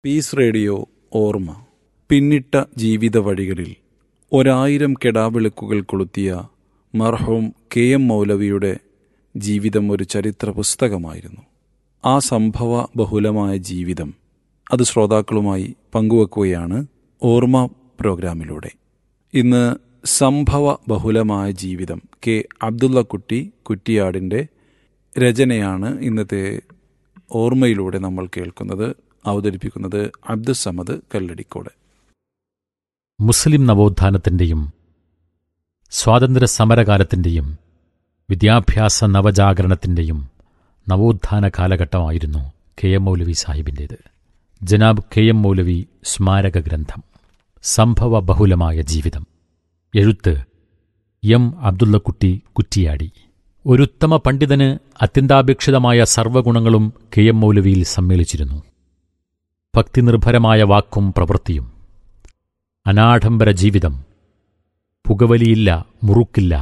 Piece Radio ഓർമ്മ പിന്നിട്ട ജീവിത വഴികളിൽ ഒരായിരം കെടാവിളക്കുകൾ കൊളുത്തിയ മർഹൂം കെ എം മൗലവിയുടെ ജീവിതം ഒരു ചരിത്ര പുസ്തകമായിരുന്നു ആ സംഭവ ബഹുലമായ ജീവിതം അത് ശ്രോതാക്കളുമായി പങ്കുവെക്കുകയാണ് ഓർമ്മ പ്രോഗ്രാമിലൂടെ ഇന്ന് സംഭവ ബഹുലമായ ജീവിതം കെ അബ്ദുള്ള കുട്ടി കുറ്റിയാടിൻ്റെ രചനയാണ് ഇന്നത്തെ ഓർമ്മയിലൂടെ നമ്മൾ കേൾക്കുന്നത് അവതരിപ്പിക്കുന്നത് അബ്ദുസമദ് കല്ലടിക്കോട് മുസ്ലിം നവോത്ഥാനത്തിൻ്റെയും സ്വാതന്ത്ര്യ സമരകാലത്തിൻ്റെയും വിദ്യാഭ്യാസ നവജാഗരണത്തിൻ്റെയും നവോത്ഥാന കാലഘട്ടമായിരുന്നു കെ എം മൗലവി സാഹിബിൻ്റേത് ജനാബ് കെ എം മൗലവി സ്മാരക ഗ്രന്ഥം സംഭവ ബഹുലമായ ജീവിതം എഴുത്ത് എം അബ്ദുള്ളക്കുട്ടി കുറ്റിയാടി ഒരുത്തമ പണ്ഡിതന് അത്യന്താപേക്ഷിതമായ സർവ്വഗുണങ്ങളും കെ എം മൗലവിയിൽ സമ്മേളിച്ചിരുന്നു ഭക്തിനിർഭരമായ വാക്കും പ്രവൃത്തിയും അനാഡംബര ജീവിതം പുകവലിയില്ല മുറുക്കില്ല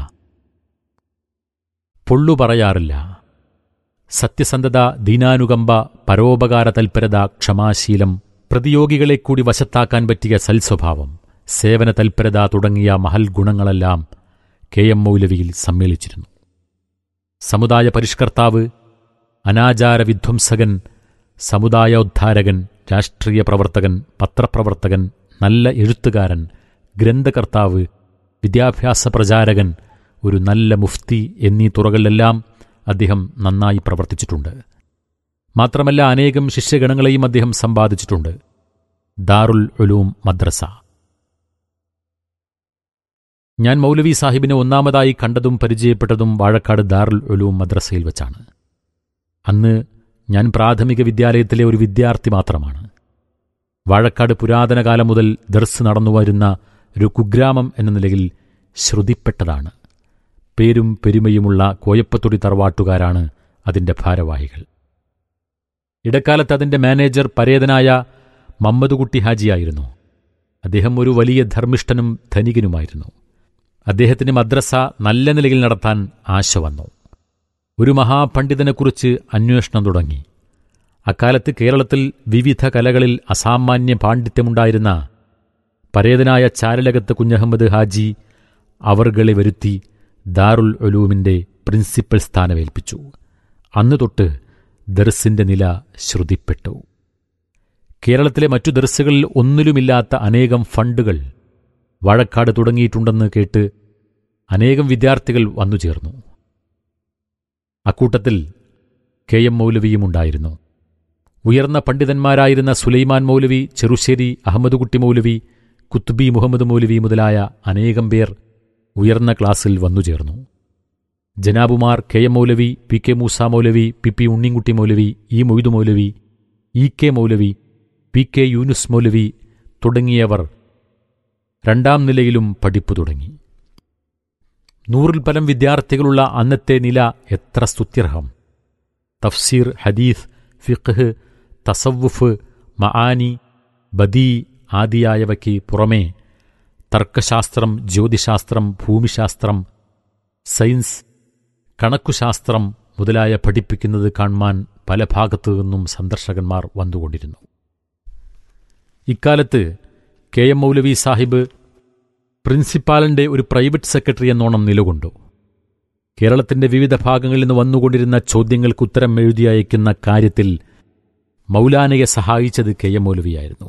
പൊള്ളു പറയാറില്ല സത്യസന്ധത ദീനാനുകമ്പ പരോപകാര തൽപരത ക്ഷമാശീലം പ്രതിയോഗികളെ കൂടി വശത്താക്കാൻ പറ്റിയ സൽസ്വഭാവം സേവന തൽപരത തുടങ്ങിയ മഹൽ ഗുണങ്ങളെല്ലാം കെ എം മൗലവിയിൽ സമ്മേളിച്ചിരുന്നു സമുദായ പരിഷ്കർത്താവ് അനാചാര വിധ്വംസകൻ സമുദായോദ്ധാരകൻ രാഷ്ട്രീയ പ്രവർത്തകൻ പത്രപ്രവർത്തകൻ നല്ല എഴുത്തുകാരൻ ഗ്രന്ഥകർത്താവ് വിദ്യാഭ്യാസ പ്രചാരകൻ ഒരു നല്ല മുഫ്തി എന്നീ തുറകളിലെല്ലാം അദ്ദേഹം നന്നായി പ്രവർത്തിച്ചിട്ടുണ്ട് മാത്രമല്ല അനേകം ശിഷ്യഗണങ്ങളെയും അദ്ദേഹം സമ്പാദിച്ചിട്ടുണ്ട് ദാറുൽ ഉലൂം മദ്രസ ഞാൻ മൗലവി സാഹിബിനെ ഒന്നാമതായി കണ്ടതും പരിചയപ്പെട്ടതും വാഴക്കാട് ദാറുൽ ഉലൂം മദ്രസയിൽ വെച്ചാണ് അന്ന് ഞാൻ പ്രാഥമിക വിദ്യാലയത്തിലെ ഒരു വിദ്യാർത്ഥി മാത്രമാണ് വാഴക്കാട് പുരാതന കാലം മുതൽ ദർസ് നടന്നുവരുന്ന ഒരു കുഗ്രാമം എന്ന നിലയിൽ ശ്രുതിപ്പെട്ടതാണ് പേരും പെരുമയുമുള്ള കോയപ്പത്തൊടി തറവാട്ടുകാരാണ് അതിന്റെ ഭാരവാഹികൾ ഇടക്കാലത്ത് അതിന്റെ മാനേജർ പരേതനായ മമ്മദുകുട്ടി ഹാജിയായിരുന്നു അദ്ദേഹം ഒരു വലിയ ധർമ്മിഷ്ഠനും ധനികനുമായിരുന്നു അദ്ദേഹത്തിന് മദ്രസ നല്ല നിലയിൽ നടത്താൻ ആശ വന്നു ഒരു മഹാപണ്ഡിതനെക്കുറിച്ച് അന്വേഷണം തുടങ്ങി അക്കാലത്ത് കേരളത്തിൽ വിവിധ കലകളിൽ അസാമാന്യ പാണ്ഡിത്യമുണ്ടായിരുന്ന പരേതനായ ചാരലകത്ത് കുഞ്ഞഹമ്മദ് ഹാജി അവർകളെ വരുത്തി ദാറുൽ ഒലൂമിന്റെ പ്രിൻസിപ്പൽ സ്ഥാനമേൽപ്പിച്ചു അന്ന് തൊട്ട് ദർസിന്റെ നില ശ്രുതിപ്പെട്ടു കേരളത്തിലെ മറ്റു ദർസുകളിൽ ഒന്നിലുമില്ലാത്ത അനേകം ഫണ്ടുകൾ വാഴക്കാട് തുടങ്ങിയിട്ടുണ്ടെന്ന് കേട്ട് അനേകം വിദ്യാർത്ഥികൾ വന്നുചേർന്നു അക്കൂട്ടത്തിൽ കെ എം മൗലവിയും ഉണ്ടായിരുന്നു ഉയർന്ന പണ്ഡിതന്മാരായിരുന്ന സുലൈമാൻ മൗലവി ചെറുശ്ശേരി അഹമ്മദുകുട്ടി മൗലവി കുത്തുബി മുഹമ്മദ് മൗലവി മുതലായ അനേകം പേർ ഉയർന്ന ക്ലാസ്സിൽ വന്നുചേർന്നു ജനാബുമാർ K M Maulavi P K Moosa Maulavi P P Unninkutty Maulavi E Moidu Maulavi E K Maulavi P K Yunus Maulavi തുടങ്ങിയവർ രണ്ടാം നിലയിലും പഠിപ്പു തുടങ്ങി നൂറിൽ പരം വിദ്യാർത്ഥികളുള്ള അന്നത്തെ നില എത്ര സ്തുത്യർഹം തഫ്സീർ ഹദീസ് ഫിഖ് തസവുഫ് മആനി ബദീ ആദിയായവയ്ക്ക് പുറമേ തർക്കശാസ്ത്രം ജ്യോതിശാസ്ത്രം ഭൂമിശാസ്ത്രം സയൻസ് കണക്കുശാസ്ത്രം മുതലായ പഠിപ്പിക്കുന്നത് കാണുവാൻ പല ഭാഗത്തു നിന്നും സന്ദർശകന്മാർ വന്നുകൊണ്ടിരുന്നു ഇക്കാലത്ത് കെ എം മൗലവി സാഹിബ് പ്രിൻസിപ്പാലിന്റെ ഒരു പ്രൈവറ്റ് സെക്രട്ടറി എന്നോണം നിലകൊണ്ടു കേരളത്തിന്റെ വിവിധ ഭാഗങ്ങളിൽ നിന്ന് വന്നുകൊണ്ടിരുന്ന ചോദ്യങ്ങൾക്ക് ഉത്തരം എഴുതി അയക്കുന്ന കാര്യത്തിൽ മൗലാനയെ സഹായിച്ചത് കെ എം മൗലവിയായിരുന്നു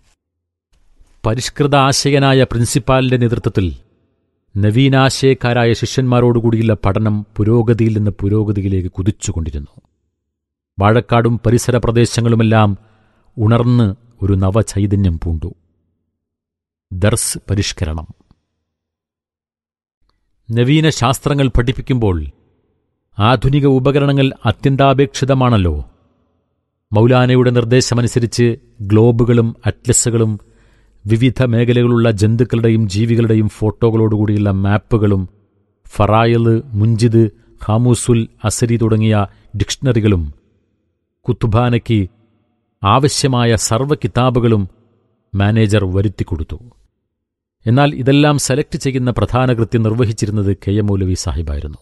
പരിഷ്കൃത ആശയനായ പ്രിൻസിപ്പാലിന്റെ നേതൃത്വത്തിൽ നവീനാശയക്കാരായ ശിഷ്യന്മാരോടുകൂടിയുള്ള പഠനം പുരോഗതിയിൽ നിന്ന് പുരോഗതിയിലേക്ക് കുതിച്ചുകൊണ്ടിരുന്നു വാഴക്കാടും പരിസര പ്രദേശങ്ങളുമെല്ലാം ഉണർന്ന് ഒരു നവചൈതന്യം പൂണ്ടു ദർസ് പരിഷ്കരണം നവീന ശാസ്ത്രങ്ങൾ പഠിപ്പിക്കുമ്പോൾ ആധുനിക ഉപകരണങ്ങൾ അത്യന്താപേക്ഷിതമാണല്ലോ മൗലാനയുടെ നിർദ്ദേശമനുസരിച്ച് ഗ്ലോബുകളും അറ്റ്ലസുകളും വിവിധ മേഖലകളുള്ള ജന്തുക്കളുടെയും ജീവികളുടെയും ഫോട്ടോകളോടുകൂടിയുള്ള മാപ്പുകളും ഫറായല് മുഞ്ചിദ് ഖാമൂസുൽ അസരി തുടങ്ങിയ ഡിക്ഷണറികളും കുത്തുബാനയ്ക്ക് ആവശ്യമായ സർവ്വ കിതാബുകളും മാനേജർ വരുത്തിക്കൊടുത്തു എന്നാൽ ഇതെല്ലാം സെലക്ട് ചെയ്യുന്ന പ്രധാന കൃത്യം നിർവഹിച്ചിരുന്നത് കെ എം മൗലവി സാഹിബായിരുന്നു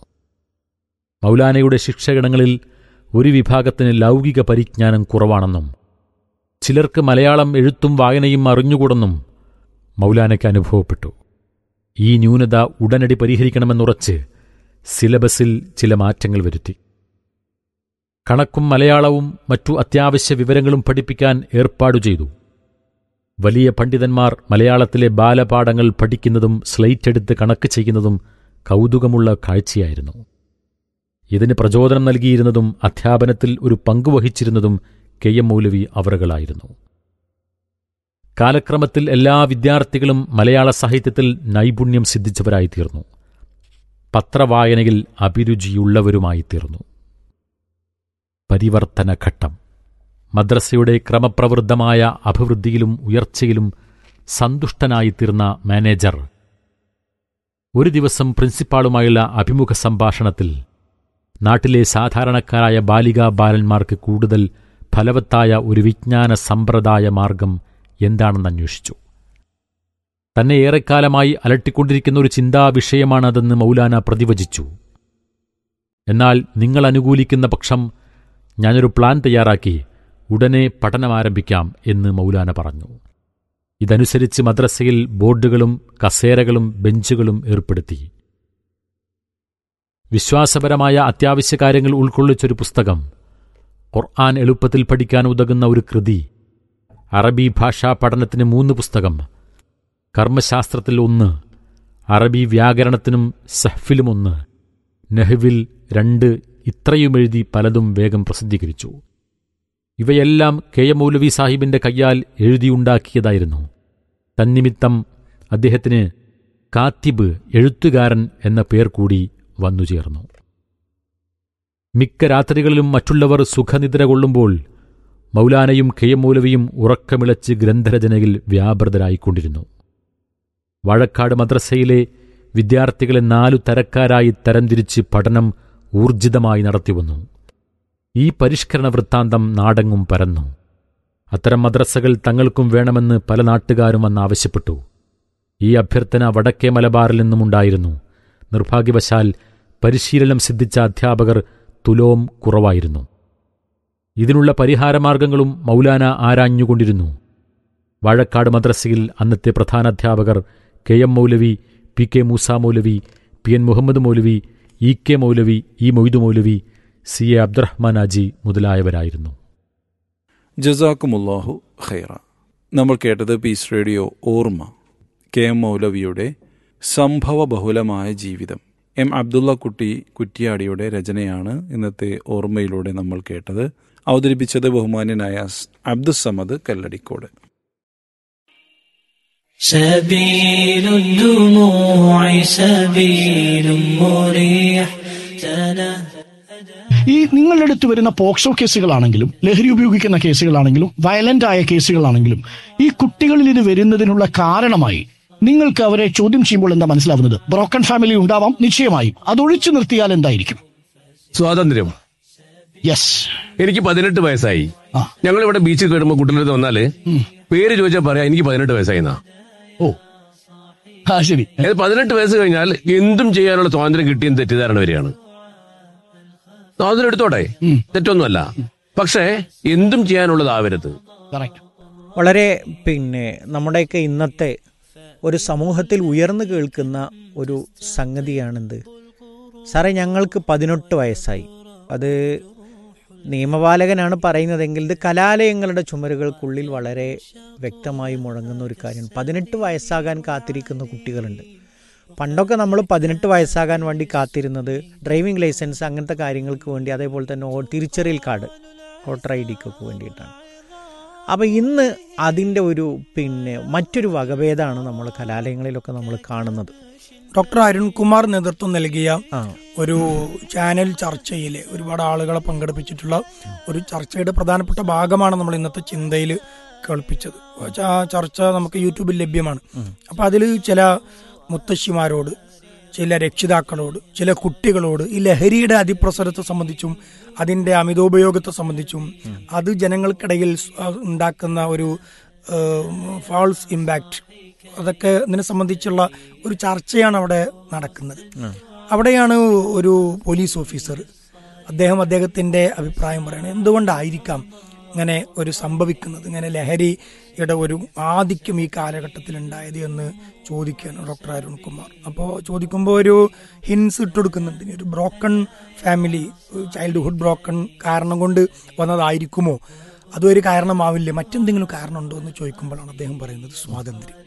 മൗലാനയുടെ ശിക്ഷകണങ്ങളിൽ ഒരു വിഭാഗത്തിന് ലൗകിക പരിജ്ഞാനം കുറവാണെന്നും ചിലർക്ക് മലയാളം എഴുത്തും വായനയും അറിഞ്ഞുകൂടെന്നും മൗലാനയ്ക്ക് അനുഭവപ്പെട്ടു ഈ ന്യൂനത ഉടനടി പരിഹരിക്കണമെന്നുറച്ച് സിലബസിൽ ചില മാറ്റങ്ങൾ വരുത്തി കണക്കും മലയാളവും മറ്റു അത്യാവശ്യ വിവരങ്ങളും പഠിപ്പിക്കാൻ ഏർപ്പാടു ചെയ്തു വലിയ പണ്ഡിതന്മാർ മലയാളത്തിലെ ബാലപാഠങ്ങൾ പഠിക്കുന്നതും സ്ലേറ്റ് എടുത്ത് കണക്ക് ചെയ്യുന്നതും കൗതുകമുള്ള കാഴ്ചയായിരുന്നു ഇതിന് പ്രചോദനം നൽകിയിരുന്നതും അധ്യാപനത്തിൽ ഒരു പങ്കുവഹിച്ചിരുന്നതും കെ എം മൗലവി അവറുകളായിരുന്നു കാലക്രമത്തിൽ എല്ലാ വിദ്യാർത്ഥികളും മലയാള സാഹിത്യത്തിൽ നൈപുണ്യം സിദ്ധിച്ചവരായിത്തീർന്നു പത്രവായനയിൽ അഭിരുചിയുള്ളവരുമായിത്തീർന്നു പരിവർത്തനഘട്ടം മദ്രസയുടെ ക്രമപ്രവൃദ്ധമായ അഭിവൃദ്ധിയിലും ഉയർച്ചയിലും സന്തുഷ്ടനായിത്തീർന്ന മാനേജർ ഒരു ദിവസം പ്രിൻസിപ്പാളുമായുള്ള അഭിമുഖ സംഭാഷണത്തിൽ നാട്ടിലെ സാധാരണക്കാരായ ബാലികാ ബാലന്മാർക്ക് കൂടുതൽ ഫലവത്തായ ഒരു വിജ്ഞാന സമ്പ്രദായ മാർഗം എന്താണെന്ന് അന്വേഷിച്ചു തന്നെ ഏറെക്കാലമായി അലട്ടിക്കൊണ്ടിരിക്കുന്ന ഒരു ചിന്താ വിഷയമാണതെന്ന് മൗലാന പ്രതിവചിച്ചു എന്നാൽ നിങ്ങൾ അനുകൂലിക്കുന്ന പക്ഷം ഞാനൊരു പ്ലാൻ തയ്യാറാക്കി ഉടനെ പഠനം ആരംഭിക്കാം എന്ന് മൗലാന പറഞ്ഞു ഇതനുസരിച്ച് മദ്രസയിൽ ബോർഡുകളും കസേരകളും ബെഞ്ചുകളും ഏർപ്പെടുത്തി വിശ്വാസപരമായ അത്യാവശ്യ കാര്യങ്ങൾ ഉൾക്കൊള്ളിച്ചൊരു പുസ്തകം ഖുർആൻ എളുപ്പത്തിൽ പഠിക്കാൻ ഉതകുന്ന ഒരു കൃതി അറബി ഭാഷാ പഠനത്തിന് മൂന്ന് പുസ്തകം കർമ്മശാസ്ത്രത്തിൽ ഒന്ന് അറബി വ്യാകരണത്തിനും സഹ്ഫിലും ഒന്ന് നെഹ്വിൽ രണ്ട് ഇത്രയുമെഴുതി പലതും വേഗം പ്രസിദ്ധീകരിച്ചു ഇവയെല്ലാം കെ എം മൗലവി സാഹിബിന്റെ കയ്യാൽ എഴുതിയുണ്ടാക്കിയതായിരുന്നു തന്നിമിത്തം അദ്ദേഹത്തിന് കാത്തിബ് എഴുത്തുകാരൻ എന്ന പേർ കൂടി വന്നുചേർന്നു മിക്ക രാത്രികളിലും മറ്റുള്ളവർ സുഖനിദ്ര കൊള്ളുമ്പോൾ മൗലാനയും കെ എം മൗലവിയും ഉറക്കമിളച്ച് ഗ്രന്ഥരചനയിൽ വ്യാപൃതരായിക്കൊണ്ടിരുന്നു വാഴക്കാട് മദ്രസയിലെ വിദ്യാർത്ഥികളെ നാലു തരക്കാരായി തരംതിരിച്ച് പഠനം ഊർജിതമായി നടത്തിവന്നു ഈ പരിഷ്കരണ വൃത്താന്തം നാടെങ്ങും പരന്നു അത്തരം മദ്രസകൾ തങ്ങൾക്കും വേണമെന്ന് പല നാട്ടുകാരും വന്ന് ആവശ്യപ്പെട്ടു ഈ അഭ്യർത്ഥന വടക്കേ മലബാറിൽ നിന്നുമുണ്ടായിരുന്നു നിർഭാഗ്യവശാൽ പരിശീലനം സിദ്ധിച്ച അധ്യാപകർ തുലോം കുറവായിരുന്നു ഇതിനുള്ള പരിഹാരമാർഗങ്ങളും മൗലാന ആരാഞ്ഞുകൊണ്ടിരുന്നു വാഴക്കാട് മദ്രസയിൽ അന്നത്തെ പ്രധാനാധ്യാപകർ K M Maulavi P K Moosa Maulavi P N Muhammad Maulavi E K Maulavi E Moidu Maulavi C A Abdurahman Haji മുതലായവരായിരുന്നു ജസാക്കുമുല്ലാഹു ഖൈറ നമ്മൾ കേട്ടത് പീസ് റേഡിയോ ഓർമ്മ കെ എം മൗലവിയുടെ സംഭവബഹുലമായ ജീവിതം എം അബ്ദുള്ള കുട്ടി കുറ്റിയാടിയുടെ രചനയാണ് ഇന്നത്തെ ഓർമ്മയിലൂടെ നമ്മൾ കേട്ടത് അവതരിപ്പിച്ചത് ബഹുമാന്യനായ അബ്ദുസമദ് കല്ലടിക്കോട് سبيل الدموع سبيل مريح ഈ നിങ്ങളുടെ അടുത്ത് വരുന്ന പോക്സോ കേസുകളാണെങ്കിലും ലഹരി ഉപയോഗിക്കുന്ന കേസുകളാണെങ്കിലും വയലന്റ് ആയ കേസുകളാണെങ്കിലും ഈ കുട്ടികളിൽ ഇത് വരുന്നതിനുള്ള കാരണമായി നിങ്ങൾക്ക് അവരെ ചോദ്യം ചെയ്യുമ്പോൾ എന്താ മനസ്സിലാവുന്നത് ബ്രോക്കൺ ഫാമിലി ഉണ്ടാവാം നിശ്ചയമായും അതൊഴിച്ചു നിർത്തിയാൽ എന്തായിരിക്കും സ്വാതന്ത്ര്യം യെസ് എനിക്ക് പതിനെട്ട് വയസ്സായി ആ. ഞങ്ങൾ ഇവിടെ ബീച്ചിൽ കയറുമ്പോ കുട്ടികളുടെ വന്നാല് പേര് ചോദിച്ചാൽ പറയാ എനിക്ക് പതിനെട്ട് വയസ്സായി എന്നാ ഓ ആ ശരി അതായത് പതിനെട്ട് വയസ്സ് കഴിഞ്ഞാൽ എന്തും ചെയ്യാനുള്ള സ്വാതന്ത്ര്യം കിട്ടിയെന്ന് തെറ്റിദ്ധാരണ വരികയാണ് സ്വാതന്ത്ര്യം എടുത്തോട്ടെ തെറ്റൊന്നുമല്ല പക്ഷേ എന്തും ചെയ്യാനുള്ളതാവരുത് കറക്റ്റ് വളരെ പിന്നെ നമ്മുടെയൊക്കെ ഇന്നത്തെ ഒരു സമൂഹത്തിൽ ഉയർന്നു കേൾക്കുന്ന ഒരു സംഗതിയാണെന്ത് സാറേ ഞങ്ങൾക്ക് പതിനെട്ട് വയസ്സായി അത് നിയമപാലകനാണ് പറയുന്നതെങ്കിൽ ഇത് കലാലയങ്ങളുടെ ചുമരുകൾക്കുള്ളിൽ വളരെ വ്യക്തമായി മുഴങ്ങുന്ന ഒരു കാര്യമാണ് പതിനെട്ട് വയസ്സാകാൻ കാത്തിരിക്കുന്ന കുട്ടികളുണ്ട് പണ്ടൊക്കെ നമ്മൾ പതിനെട്ട് വയസ്സാകാൻ വേണ്ടി കാത്തിരുന്നത് ഡ്രൈവിംഗ് ലൈസൻസ് അങ്ങനത്തെ കാര്യങ്ങൾക്ക് വേണ്ടി അതേപോലെ തന്നെ ഓ- തിരിച്ചറിയൽ കാർഡ് വോട്ടർ ഐ ഡിക്കൊക്കെ വേണ്ടിയിട്ടാണ് അപ്പോൾ ഇന്ന് അതിൻ്റെ ഒരു പിന്നെ മറ്റൊരു വകഭേദമാണ് നമ്മൾ കലാലയങ്ങളിലൊക്കെ നമ്മൾ കാണുന്നത് ഡോക്ടർ അരുൺകുമാർ നേതൃത്വം നൽകിയ ആ ഒരു ചാനൽ ചർച്ചയിൽ ഒരുപാട് ആളുകളെ പങ്കെടുപ്പിച്ചിട്ടുള്ള ഒരു ചർച്ചയുടെ പ്രധാനപ്പെട്ട ഭാഗമാണ് നമ്മൾ ഇന്നത്തെ ചിന്തയിൽ കേൾപ്പിച്ചത് ആ ചർച്ച നമുക്ക് യൂട്യൂബിൽ ലഭ്യമാണ് അപ്പൊ അതിൽ ചില മുത്തശ്ശിമാരോട് ചില രക്ഷിതാക്കളോട് ചില കുട്ടികളോട് ഈ ലഹരിയുടെ അതിപ്രസരത്തെ സംബന്ധിച്ചും അതിന്റെ അമിതോപയോഗത്തെ സംബന്ധിച്ചും അത് ജനങ്ങൾക്കിടയിൽ സ്- ആ ഉണ്ടാക്കുന്ന ഒരു ഫാൾസ് ഇമ്പാക്റ്റ് അതൊക്കെ ഇതിനെ സംബന്ധിച്ചുള്ള ഒരു ചർച്ചയാണ് അവിടെ നടക്കുന്നത് അവിടെയാണ് ഒരു പോലീസ് ഓഫീസർ അദ്ദേഹം അദ്ദേഹത്തിന്റെ അഭിപ്രായം പറയുന്നത് എന്തുകൊണ്ടായിരിക്കാം ഇങ്ങനെ ഒരു സംഭവിക്കുന്നത് ഇങ്ങനെ ലഹരിയുടെ ഒരു ആധിക്യം ഈ കാലഘട്ടത്തിൽ ഉണ്ടായത് എന്ന് ചോദിക്കുകയാണ് ഡോക്ടർ അരുൺകുമാർ അപ്പോൾ ചോദിക്കുമ്പോൾ ഒരു ഹിൻസ് ഇട്ടുകൊടുക്കുന്നുണ്ട് ഇനി ഒരു ബ്രോക്കൺ ഫാമിലി ചൈൽഡ്ഹുഡ് ബ്രോക്കൺ കാരണം കൊണ്ട് വന്നതായിരിക്കുമോ അതും ഒരു കാരണമാവില്ലേ മറ്റെന്തെങ്കിലും കാരണമുണ്ടോ എന്ന് ചോദിക്കുമ്പോഴാണ് അദ്ദേഹം പറയുന്നത് സ്വാതന്ത്ര്യം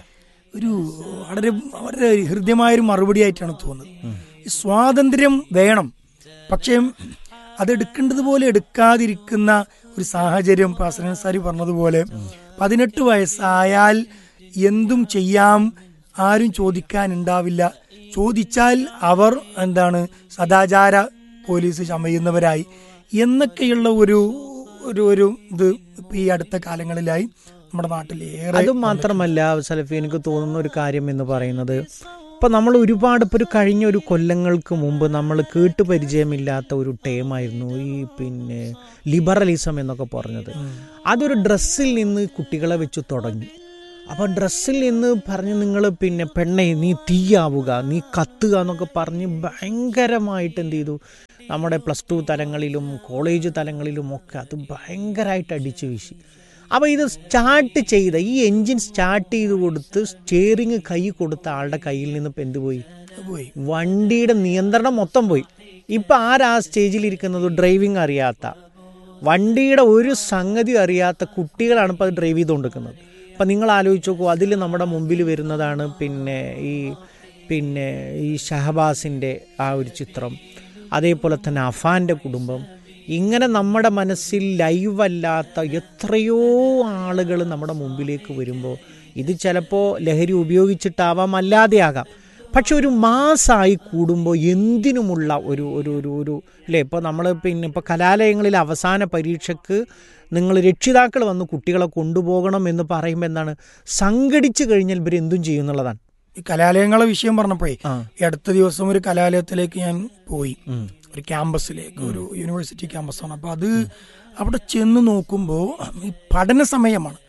ഒരു വളരെ വളരെ ഹൃദ്യമായൊരു മറുപടി ആയിട്ടാണ് തോന്നുന്നത് ഈ സ്വാതന്ത്ര്യം വേണം പക്ഷേ അത് എടുക്കേണ്ടതുപോലെ എടുക്കാതിരിക്കുന്ന ഒരു സാഹചര്യം ഇപ്പൊ അസനൻ സാരി പറഞ്ഞതുപോലെ പതിനെട്ട് വയസ്സായാൽ എന്തും ചെയ്യാം ആരും ചോദിക്കാനുണ്ടാവില്ല ചോദിച്ചാൽ അവർ എന്താണ് സദാചാര പോലീസ് ചമയുന്നവരായി എന്നൊക്കെയുള്ള ഒരു ഒരു ഒരു ഇത് ഇപ്പൊ ഈ അടുത്ത കാലങ്ങളിലായി നമ്മുടെ നാട്ടിൽ ഏറെ അതും മാത്രമല്ല സലഫി എനിക്ക് തോന്നുന്ന ഒരു കാര്യം എന്ന് പറയുന്നത് ഇപ്പൊ നമ്മൾ ഒരുപാട് ഇപ്പൊ ഒരു കഴിഞ്ഞ ഒരു കൊല്ലങ്ങൾക്ക് മുമ്പ് നമ്മൾ കേട്ട് പരിചയമില്ലാത്ത ഒരു ടേമായിരുന്നു ഈ പിന്നെ ലിബറലിസം എന്നൊക്കെ പറഞ്ഞത് അതൊരു ഡ്രസ്സിൽ നിന്ന് കുട്ടികളെ വെച്ച് തുടങ്ങി അപ്പൊ ഡ്രസ്സിൽ നിന്ന് പറഞ്ഞ് നിങ്ങൾ പിന്നെ പെണ്ണെ നീ തീയാവുക നീ കത്തുക എന്നൊക്കെ പറഞ്ഞ് ഭയങ്കരമായിട്ട് എന്ത് ചെയ്തു നമ്മുടെ പ്ലസ് ടു തലങ്ങളിലും കോളേജ് തലങ്ങളിലും ഒക്കെ അത് ഭയങ്കരമായിട്ട് അടിച്ചു വീശി അപ്പോൾ ഇത് സ്റ്റാർട്ട് ചെയ്ത ഈ എൻജിൻ സ്റ്റാർട്ട് ചെയ്ത് കൊടുത്ത് സ്റ്റിയറിങ് കൈ കൊടുത്ത ആളുടെ കയ്യിൽ നിന്ന് ഇപ്പം എന്ത് പോയി പോയി വണ്ടിയുടെ നിയന്ത്രണം മൊത്തം പോയി ഇപ്പം ആരാ ആ സ്റ്റേജിൽ ഇരിക്കുന്നത് ഡ്രൈവിംഗ് അറിയാത്ത വണ്ടിയുടെ ഒരു സംഗതി അറിയാത്ത കുട്ടികളാണ് ഇപ്പോൾ അത് ഡ്രൈവ് ചെയ്തുകൊണ്ടിരിക്കുന്നത് അപ്പം നിങ്ങൾ ആലോചിച്ച് നോക്കൂ അതിൽ നമ്മുടെ മുമ്പിൽ വരുന്നതാണ് പിന്നെ ഈ പിന്നെ ഈ ഷഹബാസിൻ്റെ ആ ഒരു ചിത്രം അതേപോലെ തന്നെ അഫാൻ്റെ കുടുംബം ഇങ്ങനെ നമ്മുടെ മനസ്സിൽ ലൈവ് അല്ലാത്ത എത്രയോ ആളുകൾ നമ്മുടെ മുമ്പിലേക്ക് വരുമ്പോൾ ഇത് ചിലപ്പോൾ ലഹരി ഉപയോഗിച്ചിട്ടാവാം അല്ലാതെയാകാം പക്ഷെ ഒരു മാസമായി കൂടുമ്പോൾ എന്തിനുമുള്ള ഒരു ഒരു ഒരു ഒരു അല്ലേ ഇപ്പോൾ നമ്മൾ പിന്നെ ഇപ്പോൾ കലാലയങ്ങളിൽ അവസാന പരീക്ഷയ്ക്ക് നിങ്ങൾ രക്ഷിതാക്കൾ വന്ന് കുട്ടികളെ കൊണ്ടുപോകണം എന്ന് പറയുമ്പോൾ എന്താണ് സംഘടിച്ചു കഴിഞ്ഞാൽ ഇവർ എന്തും ചെയ്യും എന്നുള്ളതാണ് ഈ കലാലയങ്ങളെ വിഷയം പറഞ്ഞപ്പോഴേ ആ. ഈ അടുത്ത ദിവസം ഒരു കലാലയത്തിലേക്ക് ഞാൻ പോയി ഒരു ക്യാമ്പസിലേക്ക് ഒരു യൂണിവേഴ്സിറ്റി ക്യാമ്പസാണ് അപ്പൊ അത് അവിടെ ചെന്ന് നോക്കുമ്പോൾ ഈ പഠന സമയമാണ്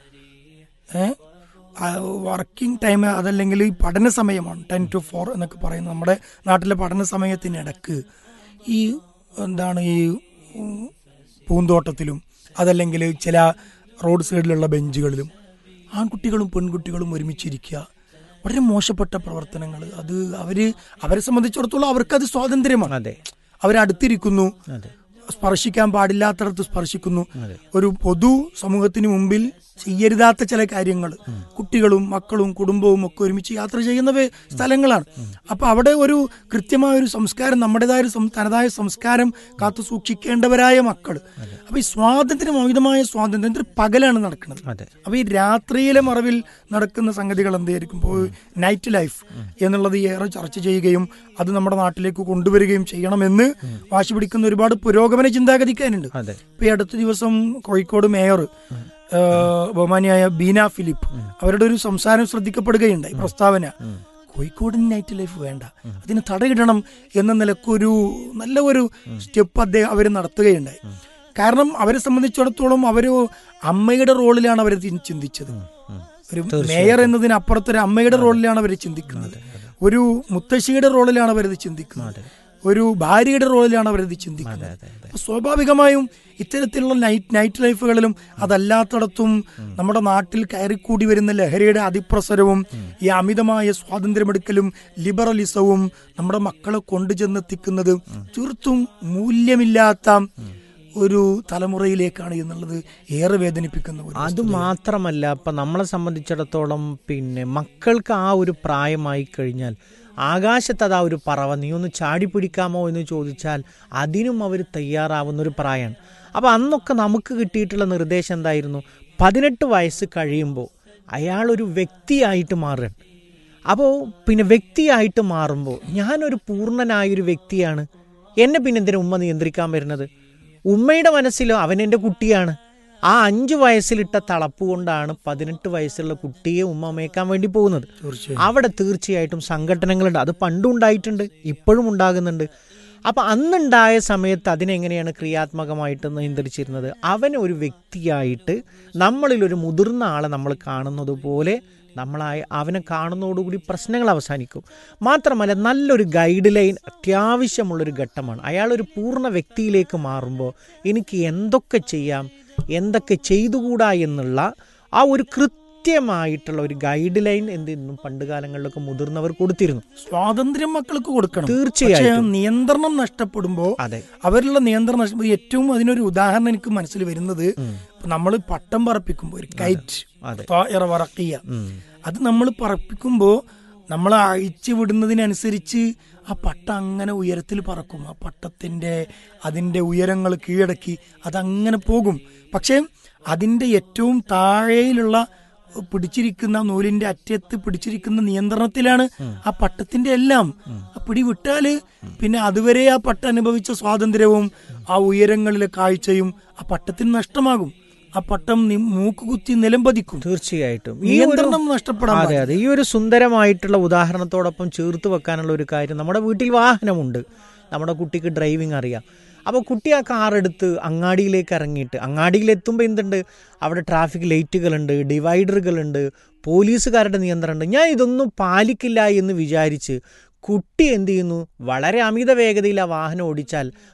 ഏഹ് വർക്കിംഗ് ടൈം അതല്ലെങ്കിൽ ഈ പഠന സമയമാണ് ടെൻ ടു ഫോർ എന്നൊക്കെ പറയുന്നത് നമ്മുടെ നാട്ടിലെ പഠന സമയത്തിനിടക്ക് ഈ എന്താണ് ഈ ഉം, പൂന്തോട്ടത്തിലും അതല്ലെങ്കിൽ ചില റോഡ് സൈഡിലുള്ള ബെഞ്ചുകളിലും ആൺകുട്ടികളും പെൺകുട്ടികളും ഒരുമിച്ചിരിക്കുക വളരെ മോശപ്പെട്ട പ്രവർത്തനങ്ങൾ അത് അവര് അവരെ സംബന്ധിച്ചിടത്തോളം അവർക്കത് സ്വാതന്ത്ര്യമാണ് അതെ അവരടുത്തിരിക്കുന്നു അതെ സ്പർശിക്കാൻ പാടില്ലാത്തടത്ത് സ്പർശിക്കുന്നു ഒരു പൊതു സമൂഹത്തിന് മുമ്പിൽ ചെയ്യരുതാത്ത ചില കാര്യങ്ങൾ കുട്ടികളും മക്കളും കുടുംബവും ഒക്കെ ഒരുമിച്ച് യാത്ര ചെയ്യുന്ന വേ- സ്ഥലങ്ങളാണ് അപ്പൊ അവിടെ ഒരു കൃത്യമായ ഒരു സംസ്കാരം നമ്മുടേതായ ഒരു സം- തനതായ സംസ്കാരം കാത്തു സൂക്ഷിക്കേണ്ടവരായ മക്കൾ അപ്പൊ ഈ സ്വാതന്ത്ര്യം അമിതമായ സ്വാതന്ത്ര്യം ഇതൊരു പകലാണ് നടക്കുന്നത് അതെ അപ്പൊ ഈ രാത്രിയിലെ മറവിൽ നടക്കുന്ന സംഗതികൾ എന്തായിരിക്കും ഇപ്പോൾ നൈറ്റ് ലൈഫ് എന്നുള്ളത് ഏറെ ചർച്ച ചെയ്യുകയും അത് നമ്മുടെ നാട്ടിലേക്ക് കൊണ്ടുവരികയും ചെയ്യണമെന്ന് വാശി പിടിക്കുന്ന ഒരുപാട് പുരോഗമന ചിന്താഗതിക്കാരുണ്ട് അതെ ഇപ്പൊ ഈ അടുത്ത ദിവസം കോഴിക്കോട് മേയർ ബഹുമാനിയായ ബീന ഫിലിപ്പ് അവരുടെ ഒരു സംസാരം ശ്രദ്ധിക്കപ്പെടുകയുണ്ടായി പ്രസ്താവന കോഴിക്കോടിന് നൈറ്റ് ലൈഫ് വേണ്ട അതിന് തടയിടണം എന്ന നിലക്കൊരു നല്ല ഒരു സ്റ്റെപ്പ് അദ്ദേഹം അവർ നടത്തുകയുണ്ടായി കാരണം അവരെ സംബന്ധിച്ചിടത്തോളം അവര് അമ്മയുടെ റോളിലാണ് അവർ ചിന്തിച്ചത് ഒരു മേയർ എന്നതിനപ്പുറത്ത് ഒരു അമ്മയുടെ റോളിലാണ് അവർ ചിന്തിക്കുന്നത് ഒരു മുത്തശ്ശിയുടെ റോളിലാണ് അവരത് ചിന്തിക്കുന്നത് ഒരു ഭാര്യയുടെ റോളിലാണ് അവരത് ചിന്തിക്കുന്നത് അപ്പൊ സ്വാഭാവികമായും ഇത്തരത്തിലുള്ള നൈറ്റ് നൈറ്റ് ലൈഫുകളിലും അതല്ലാത്തടത്തും നമ്മുടെ നാട്ടിൽ കയറിക്കൂടി വരുന്ന ലഹരിയുടെ അതിപ്രസരവും ഈ അമിതമായ സ്വാതന്ത്ര്യമെടുക്കലും ലിബറലിസവും നമ്മുടെ മക്കളെ കൊണ്ടുചെന്നെത്തിക്കുന്നത് തീർത്തും മൂല്യമില്ലാത്ത ഒരു തലമുറയിലേക്കാണ് എന്നുള്ളത് ഏറെ വേദനിപ്പിക്കുന്ന ഒരു അത് മാത്രമല്ല ഇപ്പം നമ്മളെ സംബന്ധിച്ചിടത്തോളം പിന്നെ മക്കൾക്ക് ആ ഒരു പ്രായമായി കഴിഞ്ഞാൽ ആകാശത്ത് അതാ ഒരു പറവ നീ ഒന്ന് ചാടി പിടിക്കാമോ എന്ന് ചോദിച്ചാൽ അതിനും അവർ തയ്യാറാവുന്ന ഒരു പ്രായമാണ് അപ്പോൾ അന്നൊക്കെ നമുക്ക് കിട്ടിയിട്ടുള്ള നിർദ്ദേശം എന്തായിരുന്നു പതിനെട്ട് വയസ്സ് കഴിയുമ്പോൾ അയാൾ ഒരു വ്യക്തിയായിട്ട് മാറുകയാണ് അപ്പോൾ പിന്നെ വ്യക്തിയായിട്ട് മാറുമ്പോൾ ഞാനൊരു പൂർണ്ണനായൊരു വ്യക്തിയാണ് എന്നെ പിന്നെ എന്തിനാ ഉമ്മ നിയന്ത്രിക്കാൻ വരുന്നത് ഉമ്മയുടെ മനസ്സിൽ അവൻ എൻ്റെ കുട്ടിയാണ് ആ അഞ്ചു വയസ്സിലിട്ട തളപ്പ് കൊണ്ടാണ് പതിനെട്ട് വയസ്സുള്ള കുട്ടിയെ ഉമ്മ മേക്കാൻ വേണ്ടി പോകുന്നത് അവിടെ തീർച്ചയായിട്ടും സംഘടനകളുണ്ട് അത് പണ്ടും ഉണ്ടായിട്ടുണ്ട് ഇപ്പോഴും ഉണ്ടാകുന്നുണ്ട് അപ്പൊ അന്നുണ്ടായ സമയത്ത് അതിനെങ്ങനെയാണ് ക്രിയാത്മകമായിട്ട് നിയന്ത്രിച്ചിരുന്നത് അവനെ ഒരു വ്യക്തിയായിട്ട് നമ്മളിൽ ഒരു മുതിർന്ന ആളെ നമ്മൾ കാണുന്നത് പോലെ നമ്മളായ അവനെ കാണുന്നതോടുകൂടി പ്രശ്നങ്ങൾ അവസാനിക്കും മാത്രമല്ല നല്ലൊരു ഗൈഡ് ലൈൻ അത്യാവശ്യമുള്ളൊരു ഘട്ടമാണ് അയാളൊരു പൂർണ്ണ വ്യക്തിയിലേക്ക് മാറുമ്പോൾ എനിക്ക് എന്തൊക്കെ ചെയ്യാം എന്തൊക്കെ ചെയ്തുകൂടാ എന്നുള്ള ആ ഒരു കൃത്യമായിട്ടുള്ള ഒരു ഗൈഡ് ലൈൻ എന്തെന്നും പണ്ട് കാലങ്ങളിലൊക്കെ മുതിർന്നവർ കൊടുത്തിരുന്നു സ്വാതന്ത്ര്യം മക്കൾക്ക് കൊടുക്കണം തീർച്ചയായിട്ടും. പക്ഷേ നിയന്ത്രണം നഷ്ടപ്പെടുമ്പോ അതെ അവരിലുള്ള നിയന്ത്രണം നഷ്ടപ്പെടുമ്പോൾ ഏറ്റവും അതിനൊരു ഉദാഹരണം എനിക്ക് മനസ്സിൽ വരുന്നത് നമ്മൾ പട്ടം പറപ്പിക്കുമ്പോൾ ഒരു കൈറ്റ് അതെ. ത്വാഇറ വറഖിയ. അത് നമ്മൾ പറപ്പിക്കുമ്പോൾ നമ്മൾ അഴിച്ചു വിടുന്നതിനനുസരിച്ച് ആ പട്ട അങ്ങനെ ഉയരത്തിൽ പറക്കും ആ പട്ടത്തിന്റെ അതിന്റെ ഉയരങ്ങൾ കീഴടക്കി അതങ്ങനെ പോകും പക്ഷേ അതിന്റെ ഏറ്റവും താഴെയിലുള്ള പിടിച്ചിരിക്കുന്ന നൂലിന്റെ അറ്റത്ത് പിടിച്ചിരിക്കുന്ന നിയന്ത്രണത്തിലാണ് ആ പട്ടത്തിന്റെ എല്ലാം ആ പിടി വിട്ടാല് പിന്നെ അതുവരെ ആ പട്ട അനുഭവിച്ച സ്വാതന്ത്ര്യവും ആ ഉയരങ്ങളിലെ കാഴ്ചയും ആ പട്ടത്തിന് നഷ്ടമാകും ആ പട്ടം നി- മൂക്കുകുത്തി നിലംപതിക്കും തീർച്ചയായിട്ടും ഈ ഒരു- നിയന്ത്രണം നഷ്ടപ്പെടാൻ അതെ അതെ ഈ ഒരു സുന്ദരമായിട്ടുള്ള ഉദാഹരണത്തോടൊപ്പം ചേർത്ത് വെക്കാനുള്ള ഒരു കാര്യം നമ്മുടെ വീട്ടിൽ വാഹനമുണ്ട് നമ്മുടെ കുട്ടിക്ക് ഡ്രൈവിംഗ് അറിയാം അപ്പോൾ കുട്ടി ആ കാർ എടുത്ത് അങ്ങാടിയിലേക്ക് ഇറങ്ങിയിട്ട് അങ്ങാടിയിലെത്തുമ്പോൾ എന്തുണ്ട് അവിടെ ട്രാഫിക് ലൈറ്റുകളുണ്ട് ഡിവൈഡറുകളുണ്ട് പോലീസുകാരുടെ നിയന്ത്രണമുണ്ട് ഞാൻ ഇതൊന്നും പാലിക്കില്ല എന്ന് വിചാരിച്ച് കുട്ടി എന്ത് ചെയ്യുന്നു വളരെ അമിത വേഗതയിൽ ആ വാഹനം ഓടിച്ചാൽ